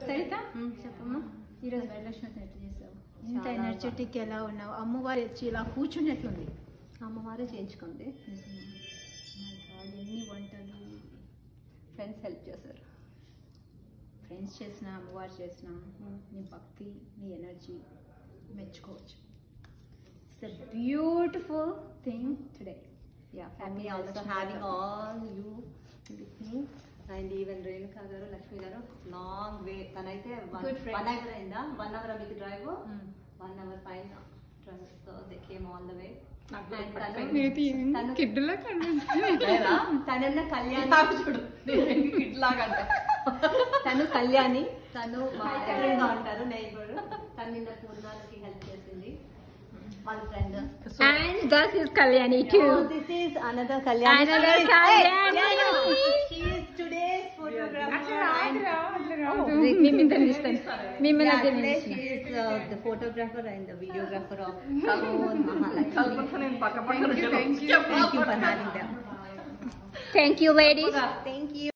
సరిత ఉమ్, చెప్పమ్మా ఈరోజు వరలక్ష్మి ఎట్లా చేసావు ఇంత చాలా ఎనర్జెటిక్ ఎలా ఉన్నావు అమ్మవారి వచ్చి ఇలా కూర్చున్నట్లుంది అమ్మవారే చేయించుకుంది My God, ఎన్ని వంటలు ఫ్రెండ్స్ హెల్ప్ చేశారు ఫ్రెండ్స్ చేసిన అమ్మవారు చేసిన నీ భక్తి నీ ఎనర్జీ మెచ్చుకోవచ్చు it's the beautiful thing today yeah for Happy me also Lakshmi having Vrata. all you with me and even Renuka garu Lakshmi garu long way తనైతే Good friends. వన్ అవర్ అయిందా వన్ అవర్ మీకు డ్రైవ్ వన్ అవర్ పైన drive so they came all the way కిడ్డులా తనన్న కళ్యాణి చూడు ఇట్లాగా అంట తను కళ్యాణి తను మా ఎదురుగా ఉంటారు నైబర్ తను నిన్న పూర్ణాలకి హెల్ప్ చేసింది వాళ్ళ friend and this is Kalyani too this is another Kalyani Another Kalyani. She is today's photographer. మిమ్మల్ని ఇస్తాను మిమ్మల్ని Yeah, today ఇస్తాను she is uh, the photographer and the videographer of Kahoon Mahalakshmi. Thank you for having them. Thank you ladies Thank